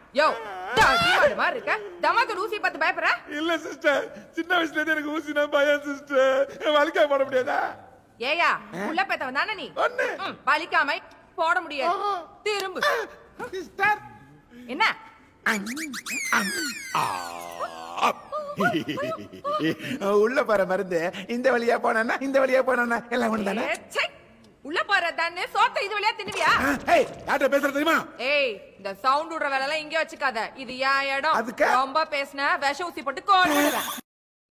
யோ தடிமாடு மாதிரி இருக்க தமாக்கு ஊசி பார்த்து பயப்படுற இல்ல சிஸ்டர் சின்ன வயசுல இருந்து எனக்கு ஊசினா பயம் சிஸ்டர் வலிக்கா போட முடியாதா ஏயா உள்ள பெத்தவன் தானே நீ ஒண்ணு. ம், வலிக்காம போட முடியாது திரும்பு சிஸ்டர் என்ன உள்ள போற மருந்து இந்த வழியா போனா இந்த வழியா போனா எல்லாம் ஒண்ணு தானே ஏ, ச்சை. உள்ள போறதானே சோத்த இது வழியா தின்னுவியா ஏய் யார்கிட்ட பேசுற தெரியுமா ஏய் இந்த சவுண்ட் விடுற வேலை எல்லாம் இங்க வச்சுக்காத இது என் இடம் அதுக்கு? ரொம்ப பேசின விஷ ஊசி போட்டு கோல் விடுவேன்